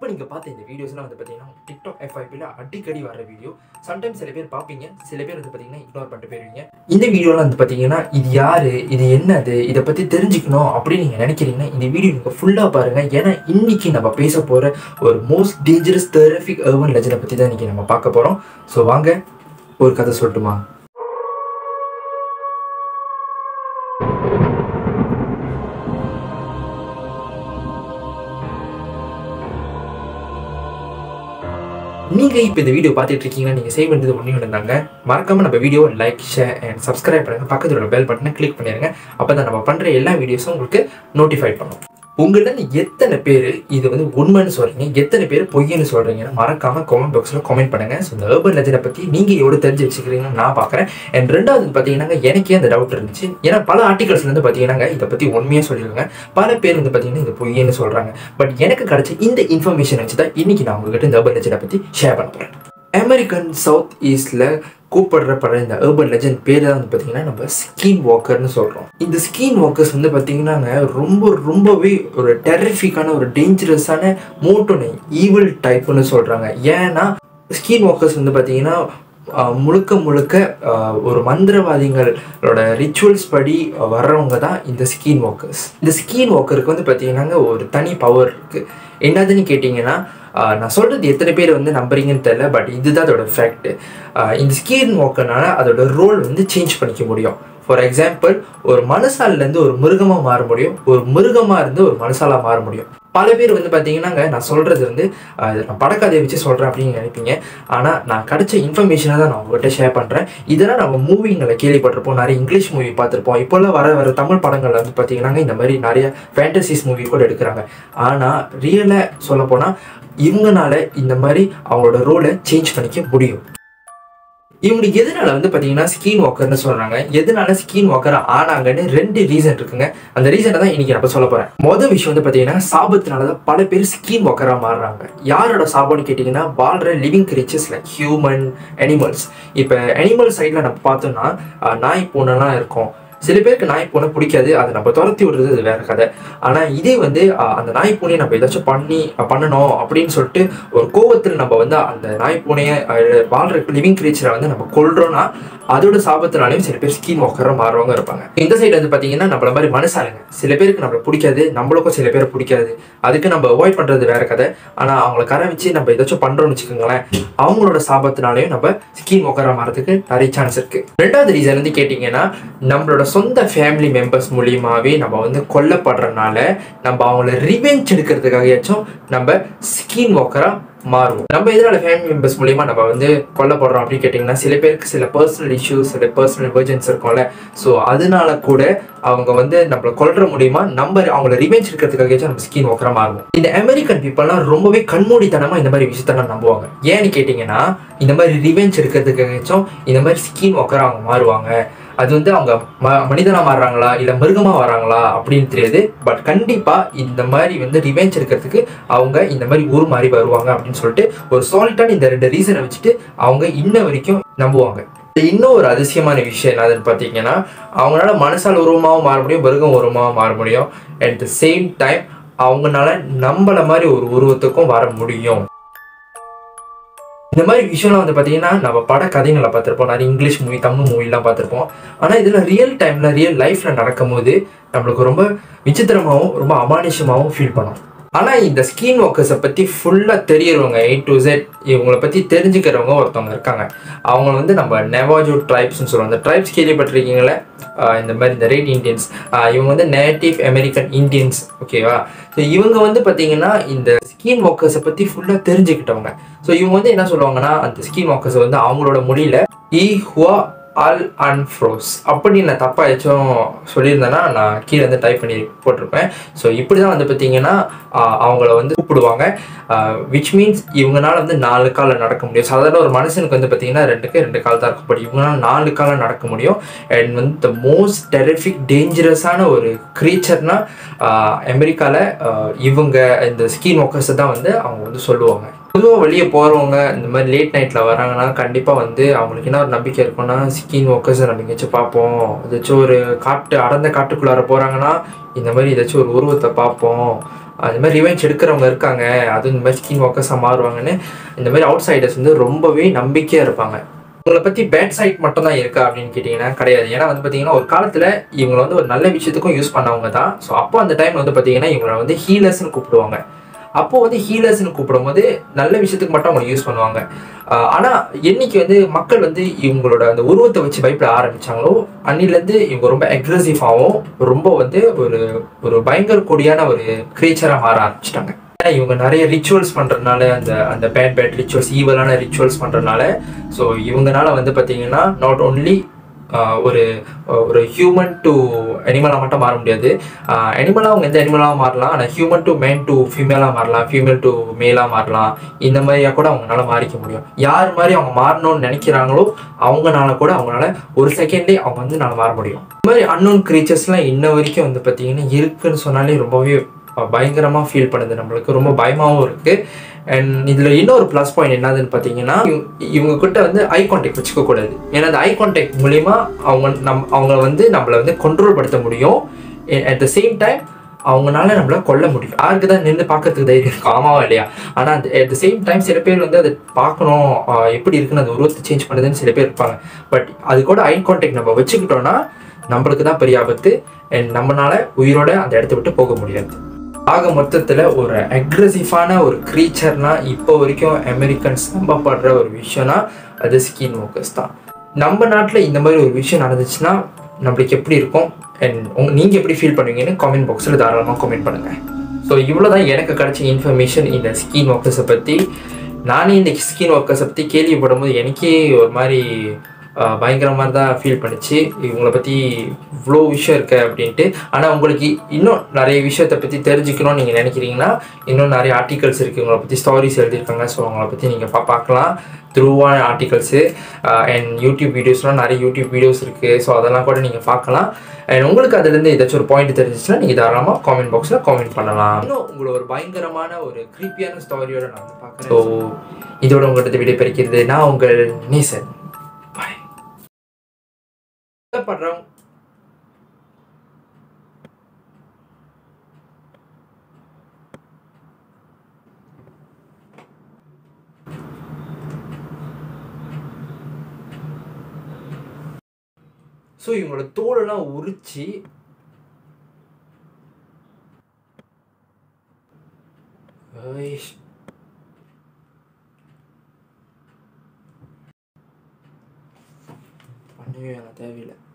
இப்போ நீங்கள் பார்த்த இந்த வீடியோஸ்லாம் வந்து பார்த்தீங்கன்னா டிக்டாக் எஃப்ஐபியில் அடிக்கடி வர வீடியோ சம்டைம்ஸ் சில பேர் பார்ப்பீங்க சில பேர் வந்து பார்த்தீங்கன்னா இக்னோர் பண்ணிட்டு போயிருவீங்க இந்த வீடியோலாம் வந்து பார்த்தீங்கன்னா இது யார் இது என்னது இதை பற்றி தெரிஞ்சுக்கணும் அப்படின்னு நீங்கள் நினைக்கிறீங்கன்னா இந்த வீடியோ நீங்கள் ஃபுல்லாக பாருங்கள் ஏன்னா இன்னைக்கு நம்ம பேச போகிற ஒரு மோஸ்ட் டேஞ்சரஸ் தெரபிக் அர்பன் லெஜனை பற்றி தான் இன்னைக்கு நம்ம பார்க்க போகிறோம் ஸோ வாங்க ஒரு கதை சொல்லட்டுமா நீங்க இப்போ இந்த வீடியோ பார்த்துட்டு இருக்கீங்கன்னா நீங்க செய்ய வேண்டியது ஒன்றும் இருந்தாங்க மறக்காம நம்ம video like share and subscribe பண்ணுங்க பக்கத்துல உள்ள பெல் பட்டனை கிளிக் பண்ணிருங்க அப்பதான் நம்ம பண்ற எல்லா வீடியோஸும் உங்களுக்கு நோட்டிஃபை பண்ணும் உங்களில் எத்தனை பேர் இது வந்து உண்மைன்னு சொல்றீங்க எத்தனை பேர் பொய்ன்னு சொல்றீங்கன்னு மறக்காம கமெண்ட் பாக்ஸில் கமெண்ட் பண்ணுங்க ஸோ இந்த ஏர்பன் லெஜனை பற்றி நீங்க எவ்வளோ தெரிஞ்சு வச்சுக்கிறீங்கன்னு நான் பார்க்குறேன் அண்ட் ரெண்டாவது பார்த்தீங்கன்னா எனக்கே அந்த டவுட் இருந்துச்சு ஏன்னா பல ஆர்டிகல்ஸ்ல இருந்து பார்த்தீங்கன்னா இதை பற்றி உண்மையாக சொல்லியிருக்காங்க பல பேர் வந்து பார்த்தீங்கன்னா இது பொய்ன்னு சொல்றாங்க பட் எனக்கு கிடைச்ச இந்த இன்ஃபர்மேஷன் வச்சு தான் இன்னைக்கு நான் உங்ககிட்ட இந்த ஏர்பன் லெஜனை பற்றி ஷேர் பண்ண போகிறேன் அமெரிக்கன் சவுத் ஈஸ்டில் கூப்பிடுறப்படுற இந்த ஏர்பன் லெஜண்ட் பேர் தான் வந்து பார்த்தீங்கன்னா நம்ம ஸ்கீன் வாக்கர்னு சொல்கிறோம் இந்த ஸ்கீன் வாக்கர்ஸ் வந்து பார்த்தீங்கன்னா ரொம்ப ரொம்பவே ஒரு டெரிஃபிக்கான ஒரு டேஞ்சரஸான மோட்டோனை ஈவில் டைப்னு சொல்கிறாங்க ஏன்னா ஸ்கீன் வாக்கர்ஸ் வந்து பார்த்தீங்கன்னா ஆஹ் முழுக்க முழுக்க ஆஹ் ஒரு மந்திரவாதிகளோட ரிச்சுவல்ஸ் படி வர்றவங்க தான் இந்த ஸ்கீன் வாக்கர்ஸ் இந்த ஸ்கீன் வாக்கருக்கு வந்து பார்த்தீங்கன்னா ஒரு தனி பவர் இருக்குது என்னதுன்னு கேட்டிங்கன்னா ஆஹ் நான் சொல்கிறது எத்தனை பேர் வந்து நம்புறீங்கன்னு தெரியல பட் இதுதான் அதோட ஃபேக்ட் இந்த ஸ்கீன் வாக்கர்னால அதோட ரோல் வந்து சேஞ்ச் பண்ணிக்க முடியும் ஃபார் எக்ஸாம்பிள் ஒரு மனுஷாலேருந்து ஒரு மிருகமாக மாற முடியும் ஒரு மிருகமாக இருந்து ஒரு மனுஷாலாக மாற முடியும் பல பேர் வந்து பார்த்தீங்கன்னாங்க நான் சொல்கிறது வந்து ஆஹ் இது நான் படக்கதையை வச்சு சொல்கிறேன் அப்படின்னு நினைப்பீங்க ஆனால் நான் கிடைச்ச இன்ஃபர்மேஷனை தான் நான் உங்கள்கிட்ட ஷேர் பண்ணுறேன் இதெல்லாம் நம்ம மூவிங்களை கேள்விப்பட்டிருப்போம் நிறைய இங்கிலீஷ் மூவி பார்த்துருப்போம் இப்போல்லாம் வர வர தமிழ் படங்கள் வந்து பார்த்தீங்கன்னா இந்த மாதிரி நிறைய ஃபேண்டசிஸ் மூவி கூட எடுக்கிறாங்க ஆனால் ரியலாக சொல்லப்போனால் இவங்கனால இந்த மாதிரி அவங்களோட ரோலை சேஞ்ச் பண்ணிக்க முடியும் இவங்களுக்கு எதனால வந்து பார்த்தீங்கன்னா ஸ்கீன் வாக்கர்னு சொல்றாங்க எதனால ஸ்கீன் வாக்கர் ஆனாங்கன்னு ரெண்டு ரீசன் இருக்குங்க அந்த ரீசனை தான் இன்னைக்கு நான் சொல்ல போறேன் மொதல் விஷயம் வந்து பார்த்தீங்கன்னா சாபத்தினால தான் பல பேர் ஸ்கீன் வாக்கரா மாறுறாங்க யாரோட சாபம்னு கேட்டிங்கன்னா வாழ்ற living creatures like human animals இப்போ அனிமல் சைடில் நம்ம பார்த்தோம்னா அஹ், நாய் பூனைலாம் இருக்கும் சில பேருக்கு நாய் பூனை பிடிக்காது அதை நம்ம துரத்தி விடுறது அது வேற கதை ஆனால் இதே வந்து அஹ், அந்த நாய் பூனையை நம்ம ஏதாச்சும் பண்ணி அஹ், பண்ணணும் அப்படின்னு சொல்லிட்டு ஒரு கோவத்தில் நம்ம வந்து அந்த நாய் பூனையை அஹ், வாழ்ற லிவிங் கிரீச்சரை வந்து நம்ம கொல்றோம்னா அதோட சாபத்தினாலையும் சில பேர் ஸ்கீன் வாக்கராக மாறுறவங்க இருப்பாங்க இந்த சைடு வந்து பார்த்தீங்கன்னா நம்மள மாதிரி மனசாளுங்க சில பேருக்கு நம்மள பிடிக்காது நம்மளுக்கும் சில பேரை பிடிக்காது அதுக்கு நம்ம அவாய்ட் பண்ணுறது வேற கதை ஆனால் அவங்கள கரை வச்சு நம்ம ஏதாச்சும் பண்ணுறோம்னு வச்சுக்கோங்களேன் அவங்களோட சாபத்தினாலையும் நம்ம ஸ்கீன் வாக்கராக மாறதுக்கு நிறைய சான்ஸ் இருக்கு ரெண்டாவது ரீசன் வந்து கேட்டிங்கன்னா நம்மளோட சொந்த ஃபேமிலி மெம்பர்ஸ் மூலியமாவே நம்ம வந்து கொல்லப்படுறதுனால நம்ம அவங்கள ரிவெஞ்ச் எடுக்கிறதுக்காகயாச்சும் நம்ம ஸ்கீன் வாக்கராக மாறுவோம் நம்ம எதனால ஃபேமிலி மெம்பர்ஸ் மூலியமா நம்ம வந்து கொல்லப்படுறோம் அப்படின்னு கேட்டிங்கன்னா சில பேருக்கு சில பர்சனல் இஷ்யூஸ் சில பர்சனல் எமர்ஜென்சி இருக்கும்ல ஸோ அதனால கூட அவங்க வந்து நம்மளை கொல்ற மூலியமா நம்ம அவங்கள ரிவெஞ்ச் இருக்கிறதுக்காகச்சும் நம்ம ஸ்கீன் வாக்கராக மாறுவோம் இந்த அமெரிக்கன் பீப்புள்லாம் ரொம்பவே கண்மூடித்தனமா இந்த மாதிரி விஷயத்தெல்லாம் நம்புவாங்க ஏன்னு கேட்டிங்கன்னா இந்த மாதிரி ரிவெஞ்ச் இருக்கிறதுக்காகச்சும் இந்த மாதிரி ஸ்கீன் வாக்கராக அவங்க மாறுவாங்க அது வந்து அவங்க ம மனிதனா மாறுறாங்களா இல்லை மிருகமாக வராங்களா அப்படின்னு தெரியாது பட் கண்டிப்பாக இந்த மாதிரி வந்து ரிவெஞ்ச் இருக்கிறதுக்கு அவங்க இந்த மாதிரி ஊர் மாறி வருவாங்க அப்படின்னு சொல்லிட்டு ஒரு சாலிட்டான இந்த ரெண்டு ரீசனை வச்சுட்டு அவங்க இன்ன வரைக்கும் நம்புவாங்க இன்னும் ஒரு அதிசயமான விஷயம் என்னதுன்னு பார்த்தீங்கன்னா அவங்களால மனசால் உருவமாகவும் மாற முடியும் மிருகம் உருவமாகவும் மாற முடியும் அட் த சேம் டைம் அவங்களால நம்மள மாதிரி ஒரு உருவத்துக்கும் வர முடியும் இந்த மாதிரி விஷயம்லாம் வந்து பார்த்தீங்கன்னா நம்ம பட கதைகளை பார்த்துருப்போம் நிறைய இங்கிலீஷ் மூவி தமிழ் மூவிலாம் பார்த்துருப்போம் ஆனால் இதில் ரியல் டைமில் ரியல் லைஃப்பில் நடக்கும்போது நம்மளுக்கு ரொம்ப விசித்திரமாகவும் ரொம்ப அமானுஷமாகவும் ஃபீல் பண்ணோம் ஆனால் இந்த ஸ்கீன் ஒர்க்கர்ஸை பற்றி ஃபுல்லாக தெரியறவங்க ஏ டு Z இவங்கள பற்றி தெரிஞ்சுக்கிறவங்க ஒருத்தவங்க இருக்காங்க அவங்க வந்து நம்ம நெவாஜோ ட்ரைப்ஸ்னு சொல்லுவோம் அந்த ட்ரைப்ஸ் கேள்விப்பட்டிருக்கீங்களே ஆஹ் இந்த மாதிரி இந்த ரெட் இந்தியன்ஸ் இவங்க வந்து நேட்டிவ் அமெரிக்கன் இந்தியன்ஸ் ஓகேவா ஸோ இவங்க வந்து பார்த்தீங்கன்னா இந்த ஸ்கீன் ஒர்க்கர்ஸை பற்றி ஃபுல்லாக தெரிஞ்சுக்கிட்டவங்க ஸோ இவங்க வந்து என்ன சொல்லுவாங்கன்னா அந்த ஸ்கீன் ஒர்க்கர்ஸ் வந்து அவங்களோட மொழியில இ ஹுவா அல் அன்ஃப்ரோஸ் அப்படி நான் தப்பாக ஏதாச்சும் சொல்லியிருந்தேன்னா நான் கீழே வந்து டைப் பண்ணி போட்டிருப்பேன் ஸோ இப்படி தான் வந்து பார்த்தீங்கன்னா ஆஹ் அவங்கள வந்து கூப்பிடுவாங்க விச் மீன்ஸ் இவங்கனால வந்து நாலு காலில் நடக்க முடியும் சாதாரண ஒரு மனுஷனுக்கு வந்து பார்த்தீங்கன்னா ரெண்டுக்கு ரெண்டு கால் தான் இருக்கும் பட் இவங்களால நாலு காலில் நடக்க முடியும் அண்ட் வந்து த மோஸ்ட் டெரிஃபிக் டேஞ்சரஸான ஒரு க்ரீச்சர்னா அமெரிக்காவில் இவங்க இந்த ஸ்கீன் ஒர்க்கர்ஸை தான் வந்து அவங்க வந்து சொல்லுவாங்க பொதுவாக வெளியே போகிறவங்க இந்த மாதிரி லேட் நைட்டில் வராங்கன்னா கண்டிப்பாக வந்து அவங்களுக்கு என்ன ஒரு நம்பிக்கை இருக்கும்னா ஸ்கின் ஒர்க்கர்ஸை நம்ம எங்கேயாச்சும் பார்ப்போம் ஏதாச்சும் ஒரு காட்டு அடர்ந்த காட்டுக்குள்ளார போகிறாங்கன்னா இந்த மாதிரி ஏதாச்சும் ஒரு உருவத்தை பார்ப்போம் அந்த மாதிரி ரிவெஞ்ச் எடுக்கிறவங்க இருக்காங்க அதுவும் இந்த மாதிரி ஸ்கின் ஒர்க்கர்ஸாக மாறுவாங்கன்னு இந்த மாதிரி அவுட் சைடர்ஸ் வந்து ரொம்பவே நம்பிக்கையாக இருப்பாங்க இவங்களை பற்றி பேட் சைட் மட்டும் தான் இருக்கா அப்படின்னு கேட்டிங்கன்னா கிடையாது ஏன்னா வந்து பார்த்தீங்கன்னா ஒரு காலத்தில் இவங்களை வந்து ஒரு நல்ல விஷயத்துக்கும் யூஸ் பண்ணவங்க தான் ஸோ அப்போ அந்த டைம் வந்து பார்த்தீங்கன்னா இவங்களை வந்து ஹீலர்ஸ்னு கூப்பிடுவாங்க அப்போ வந்து ஹீலர்ஸ்னு கூப்பிடும்போது நல்ல விஷயத்துக்கு மட்டும் அவங்க யூஸ் பண்ணுவாங்க ஆஹ் ஆனா என்னைக்கு வந்து மக்கள் வந்து இவங்களோட அந்த உருவத்தை வச்சு பயப்பட ஆரம்பிச்சாங்களோ அன்னிலேருந்து இவங்க ரொம்ப அக்ரெசிவாகவும் ரொம்ப வந்து ஒரு ஒரு பயங்கர கொடியான ஒரு கிரீச்சரா மாற ஆரம்பிச்சிட்டாங்க ஏன்னா இவங்க நிறைய ரிச்சுவல்ஸ் பண்றதுனால அந்த அந்த பேட் பேட் ரிச்சுவல்ஸ் ஈவலான ரிச்சுவல்ஸ் பண்றதுனால ஸோ இவங்கனால வந்து பார்த்தீங்கன்னா நாட் ஓன்லி ஒரு ஒரு ஹியூமன் டு அனிமலாக மட்டும் மாற முடியாது அனிமலாக அவங்க எந்த அனிமலாக மாறலாம் ஆனால் ஹியூமன் டு மேன் டு ஃபீமேலாக மாறலாம் ஃபீமேல் டு மேலாக மாறலாம் இந்த மாதிரியா கூட அவங்களால மாறிக்க முடியும் யார் மாதிரி அவங்க மாறணும்னு நினைக்கிறாங்களோ அவங்கனால கூட அவங்களால ஒரு செகண்ட்லேயே அவங்க வந்து நான் மாற முடியும் இந்த மாதிரி அன்னோன் க்ரீச்சர்ஸ்லாம் இன்ன வரைக்கும் வந்து பார்த்தீங்கன்னா இருக்குன்னு சொன்னாலே ரொம்பவே பயங்கரமாக ஃபீல் பண்ணுது நம்மளுக்கு ரொம்ப பயமாகவும் இருக்குது அண்ட் இதில் இன்னொரு ப்ளஸ் பாயிண்ட் என்னதுன்னு பார்த்தீங்கன்னா இவங்க- இவங்க கிட்ட வந்து ஐ கான்டாக்ட் வச்சுக்க கூடாது ஏன்னா அந்த ஐ கான்டாக்ட் மூலிமா அவங்க நம் அவங்கள வந்து நம்மளை வந்து கண்ட்ரோல் படுத்த முடியும் அட் த சேம் டைம் அவங்கனால நம்மள கொல்ல முடியும் யாருக்கு தான் நின்று பார்க்கறதுக்கு தைரியம் இருக்கும் ஆமாவா இல்லையா ஆனால் அந்த அட் த சேம் டைம் சில பேர் வந்து அதை பார்க்கணும் ஆஹ் எப்படி இருக்குன்னு அந்த உருவத்தை சேஞ்ச் பண்ணுதுன்னு சில பேர் இருப்பாங்க பட் அது கூட ஐ கான்டாக்ட் நம்ம வச்சுக்கிட்டோம்னா நம்மளுக்கு தான் பெரிய ஆபத்து அண்ட் நம்மனால உயிரோட அந்த இடத்த விட்டு போக முடியாது ஆக மொத்தத்தில் ஒரு அக்ரெசிவான ஒரு க்ரீச்சர்னா இப்போ வரைக்கும் அமெரிக்கன்ஸ் நம்பப்படுற ஒரு விஷயம்னா அது ஸ்கின் ஒர்க்கர்ஸ் தான் நம்ம நாட்டில் இந்த மாதிரி ஒரு விஷயம் நடந்துச்சுன்னா நம்மளுக்கு எப்படி இருக்கும் அண்ட் உங்க நீங்கள் எப்படி ஃபீல் பண்ணுவீங்கன்னு காமெண்ட் பாக்ஸில் தாராளமாக கமெண்ட் பண்ணுங்கள் ஸோ இவ்வளோ தான் எனக்கு கிடைச்ச இன்ஃபர்மேஷன் இந்த ஸ்கின் ஒர்க்கர்ஸை பற்றி நானே இந்த ஸ்கின் ஒர்க்கர்ஸை பற்றி கேள்விப்படும் போது எனக்கே ஒரு மாதிரி பயங்கரமாக தான் ஃபீல் பண்ணுச்சு இவங்களை பற்றி இவ்வளோ விஷயம் இருக்கு அப்படின்ட்டு ஆனால் உங்களுக்கு இன்னும் நிறைய விஷயத்தை பற்றி தெரிஞ்சுக்கணும்னு நீங்கள் நினைக்கிறீங்கன்னா இன்னும் நிறைய ஆர்டிகல்ஸ் இருக்குது உங்களை பற்றி ஸ்டாரிஸ் எழுதியிருக்காங்க ஸோ அவங்கள பற்றி நீங்கள் பா பார்க்கலாம் த்ரூவான ஆர்டிகல்ஸு அண்ட் யூடியூப் வீடியோஸ்லாம் நிறைய யூடியூப் வீடியோஸ் இருக்குது ஸோ அதெல்லாம் கூட நீங்கள் பார்க்கலாம் அண்ட் உங்களுக்கு அதுலேருந்து ஏதாச்சும் ஒரு பாயிண்ட் தெரிஞ்சிச்சுன்னா நீங்கள் தாராளமாக காமெண்ட் பாக்ஸில் காமெண்ட் பண்ணலாம் இன்னும் உங்களை ஒரு பயங்கரமான ஒரு க்ரீப்பியான ஸ்டாரியோட நான் வந்து பார்க்குறேன் ஸோ இதோட உங்கள்கிட்ட விடை பெருக்கிறது நான் உங்கள் நீசன் பாய் படுறவங்க ஸோ இவங்களோட தோலெல்லாம் உரிச்சு ஐஷ். பண்ணவே வேணாம் தேவையில்லை